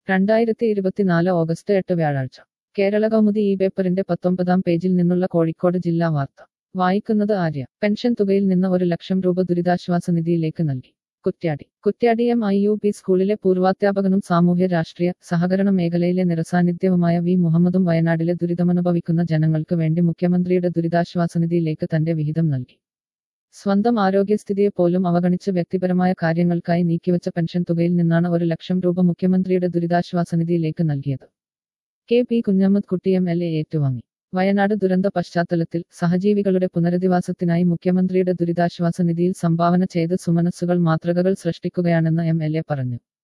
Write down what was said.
രണ്ടായിരത്തി ഇരുപത്തിനാല് ഓഗസ്റ്റ് എട്ട് വ്യാഴാഴ്ച കേരള കൗമുദി ഈ പേപ്പറിന്റെ പത്തൊമ്പതാം പേജിൽ നിന്നുള്ള കോഴിക്കോട് ജില്ലാ വാർത്ത വായിക്കുന്നത് ആര്യ പെൻഷൻ തുകയിൽ നിന്ന് ഒരു ലക്ഷം രൂപ ദുരിതാശ്വാസ നിധിയിലേക്ക് നൽകി Kuttiadi Kuttiadi M I U P സ്കൂളിലെ പൂർവാധ്യാപകനും സാമൂഹ്യ രാഷ്ട്രീയ സഹകരണ മേഖലയിലെ നിറസാന്നിധ്യവുമായ വി മുഹമ്മദും വയനാട്ടിലെ ദുരിതമനുഭവിക്കുന്ന ജനങ്ങൾക്ക് വേണ്ടി മുഖ്യമന്ത്രിയുടെ ദുരിതാശ്വാസ നിധിയിലേക്ക് തന്റെ വിഹിതം നൽകി സ്വന്തം ആരോഗ്യസ്ഥിതിയെ പോലും അവഗണിച്ച് വ്യക്തിപരമായ കാര്യങ്ങൾക്കായി നീക്കിവച്ച പെൻഷൻ തുകയിൽ നിന്നാണ് ഒരു ലക്ഷം രൂപ മുഖ്യമന്ത്രിയുടെ ദുരിതാശ്വാസ നിധിയിലേക്ക് നൽകിയത് കെ പി കുഞ്ഞമ്മദ് കുട്ടി എം എൽ എ ഏറ്റുവാങ്ങി വയനാട് ദുരന്ത പശ്ചാത്തലത്തിൽ സഹജീവികളുടെ പുനരധിവാസത്തിനായി മുഖ്യമന്ത്രിയുടെ ദുരിതാശ്വാസ നിധിയിൽ സംഭാവന ചെയ്ത് സുമനസ്സുകൾ മാതൃകകൾ സൃഷ്ടിക്കുകയാണെന്ന് എം എൽ എ പറഞ്ഞു